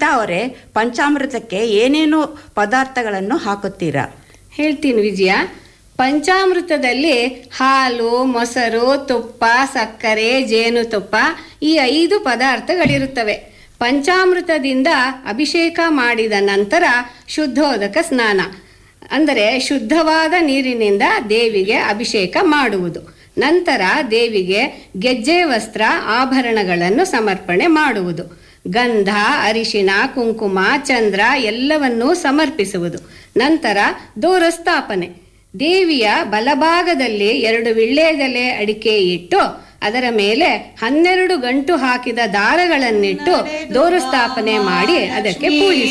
ಗೀತಾ ಅವರೇ ಪಂಚಾಮೃತಕ್ಕೆ ಏನೇನು ಪದಾರ್ಥಗಳನ್ನು ಹಾಕುತ್ತೀರಾ ಹೇಳ್ತೀನಿ ವಿಜಯ ಪಂಚಾಮೃತದಲ್ಲಿ ಹಾಲು ಮೊಸರು ತುಪ್ಪ ಸಕ್ಕರೆ ಜೇನುತುಪ್ಪ ಈ ಐದು ಪದಾರ್ಥಗಳಿರುತ್ತವೆ ಪಂಚಾಮೃತದಿಂದ ಅಭಿಷೇಕ ಮಾಡಿದ ನಂತರ ಶುದ್ಧೋದಕ ಸ್ನಾನ ಅಂದರೆ ಶುದ್ಧವಾದ ನೀರಿನಿಂದ ದೇವಿಗೆ ಅಭಿಷೇಕ ಮಾಡುವುದು ನಂತರ ದೇವಿಗೆ ಗೆಜ್ಜೆ ವಸ್ತ್ರ ಆಭರಣಗಳನ್ನು ಸಮರ್ಪಣೆ ಮಾಡುವುದು ಗಂಧ ಅರಿಶಿಣ ಕುಂಕುಮ ಚಂದ್ರ ಎಲ್ಲವನ್ನೂ ಸಮರ್ಪಿಸುವುದು ನಂತರ ದೂರಸ್ಥಾಪನೆ ದೇವಿಯ ಬಲಭಾಗದಲ್ಲಿ ಎರಡು ವಿಳ್ಳೆದೆಲೆ ಅಡಿಕೆ ಇಟ್ಟು ಅದರ ಮೇಲೆ ಹನ್ನೆರಡು ಗಂಟು ಹಾಕಿದ ದಾರಗಳನ್ನಿಟ್ಟು ದೂರಸ್ಥಾಪನೆ ಮಾಡಿ ಅದಕ್ಕೆ ಪೂಜಿಸುವುದು